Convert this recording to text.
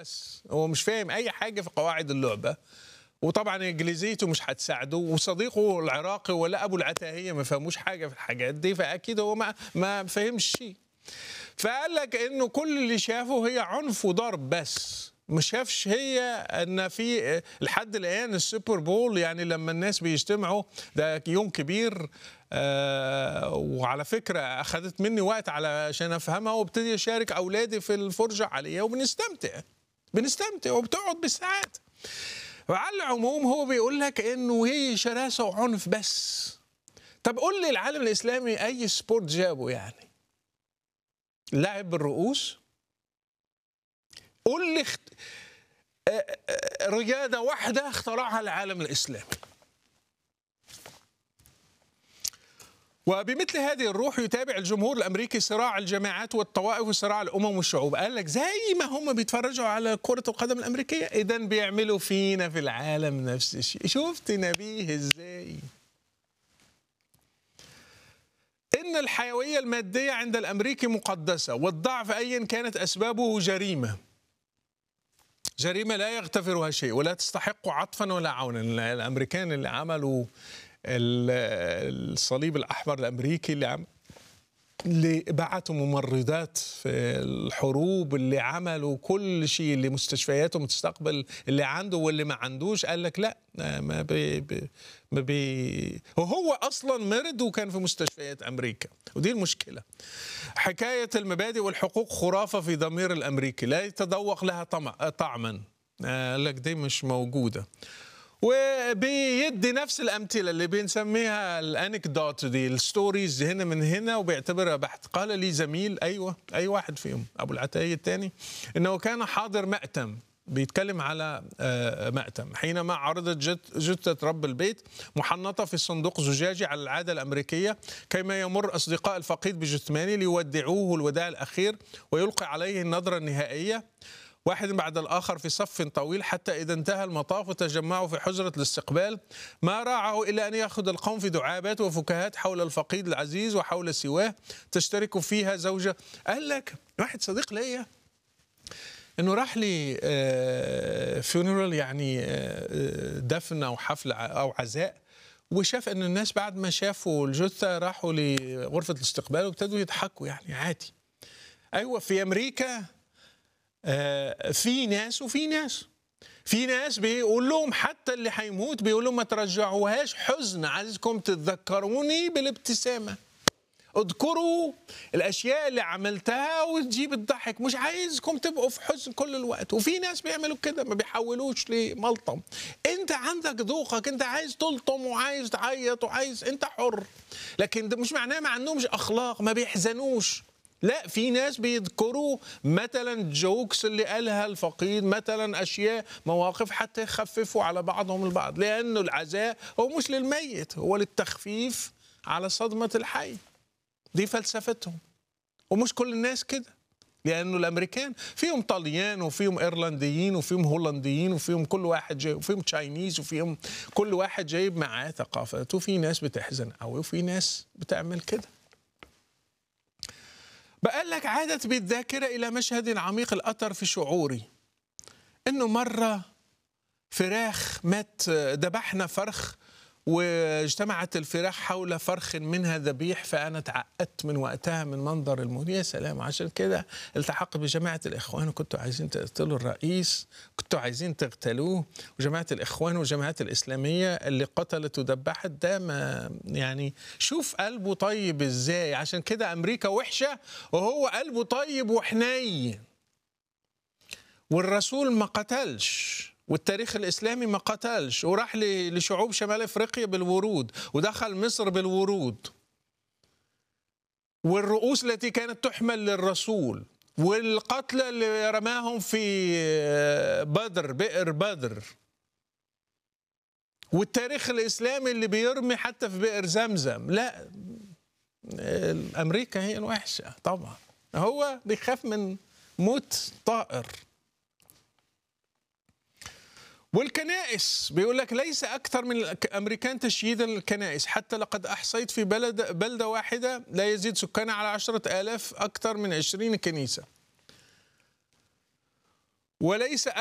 بس هو مش فاهم اي حاجه في قواعد اللعبه وطبعا انجليزيته مش هتساعده وصديقه العراقي ولا ابو العتاهيه ما فهموش حاجه في الحاجات دي فاكيد هو ما ما فهمش شيء فقال لك انه كل اللي شافه هي عنف وضرب بس ما شافش هي ان في لحد الان السوبر بول يعني لما الناس بيجتمعوا ده يوم كبير آه وعلى فكره اخذت مني وقت علشان افهمها وابتدي اشارك اولادي في الفرجه عليها وبنستمتع بنستمتع وبتقعد بالساعات وعلى العموم هو بيقول لك انه هي شراسه وعنف بس طب قول لي العالم الاسلامي اي سبورت جابه يعني لعب بالرؤوس قول لي اخت... رياضه واحده اخترعها العالم الاسلامي وبمثل هذه الروح يتابع الجمهور الامريكي صراع الجماعات والطوائف وصراع الامم والشعوب قال لك زي ما هم بيتفرجوا على كره القدم الامريكيه اذا بيعملوا فينا في العالم نفس الشيء شفت نبيه ازاي ان الحيويه الماديه عند الامريكي مقدسه والضعف ايا كانت اسبابه جريمه جريمه لا يغتفرها شيء ولا تستحق عطفا ولا عونا الامريكان اللي عملوا الصليب الاحمر الامريكي اللي عم اللي بعتوا ممرضات في الحروب اللي عملوا كل شيء اللي مستشفياته مستقبل اللي عنده واللي ما عندوش قال لك لا ما بي بي ما بي وهو اصلا مرض وكان في مستشفيات امريكا ودي المشكله حكايه المبادئ والحقوق خرافه في ضمير الامريكي لا يتذوق لها طعما قال لك دي مش موجوده وبيدي نفس الامثله اللي بنسميها الانكدوت دي الستوريز هنا من هنا وبيعتبرها بحث قال لي زميل ايوه اي واحد فيهم ابو العتايه الثاني انه كان حاضر مأتم بيتكلم على مأتم حينما عرضت جت جثة رب البيت محنطة في صندوق زجاجي على العادة الأمريكية كيما يمر أصدقاء الفقيد بجثمانه ليودعوه الوداع الأخير ويلقي عليه النظرة النهائية واحد بعد الآخر في صف طويل حتى إذا انتهى المطاف وتجمعوا في حجرة الاستقبال ما راعوا إلا أن يأخذ القوم في دعابات وفكاهات حول الفقيد العزيز وحول سواه تشترك فيها زوجة قال لك واحد صديق ليا انه راح لي فيونرال يعني دفن او حفل او عزاء وشاف ان الناس بعد ما شافوا الجثه راحوا لغرفه الاستقبال وابتدوا يضحكوا يعني عادي ايوه في امريكا في ناس وفي ناس في ناس بيقول لهم حتى اللي هيموت بيقول لهم ما ترجعوهاش حزن عايزكم تتذكروني بالابتسامه اذكروا الاشياء اللي عملتها وتجيب الضحك مش عايزكم تبقوا في حزن كل الوقت وفي ناس بيعملوا كده ما بيحولوش لملطم انت عندك ذوقك انت عايز تلطم وعايز تعيط وعايز انت حر لكن ده مش معناه ما عندهمش اخلاق ما بيحزنوش لا في ناس بيذكروا مثلا جوكس اللي قالها الفقيد مثلا اشياء مواقف حتى يخففوا على بعضهم البعض لانه العزاء هو مش للميت هو للتخفيف على صدمه الحي دي فلسفتهم ومش كل الناس كده لانه الامريكان فيهم طليان وفيهم ايرلنديين وفيهم هولنديين وفيهم كل واحد جاي وفيهم تشاينيز وفيهم كل واحد جايب معاه ثقافته وفي ناس بتحزن قوي وفي ناس بتعمل كده بقال لك عادت بالذاكرة إلى مشهد عميق الأثر في شعوري إنه مرة فراخ مات ذبحنا فرخ واجتمعت الفراخ حول فرخ منها ذبيح فأنا تعقدت من وقتها من منظر الموت يا سلام عشان كده التحقت بجماعة الإخوان وكنتوا عايزين تقتلوا الرئيس كنتوا عايزين تغتالوه وجماعة الإخوان والجماعات الإسلامية اللي قتلت وذبحت ده ما يعني شوف قلبه طيب إزاي عشان كده أمريكا وحشة وهو قلبه طيب وحنين والرسول ما قتلش والتاريخ الاسلامي ما قتلش وراح لشعوب شمال افريقيا بالورود ودخل مصر بالورود والرؤوس التي كانت تحمل للرسول والقتلى اللي رماهم في بدر بئر بدر والتاريخ الاسلامي اللي بيرمي حتى في بئر زمزم لا امريكا هي الوحشه طبعا هو بيخاف من موت طائر والكنائس بيقول لك ليس أكثر من الأمريكان تشييدا للكنائس حتى لقد أحصيت في بلد بلدة واحدة لا يزيد سكانها على عشرة آلاف أكثر من عشرين كنيسة وليس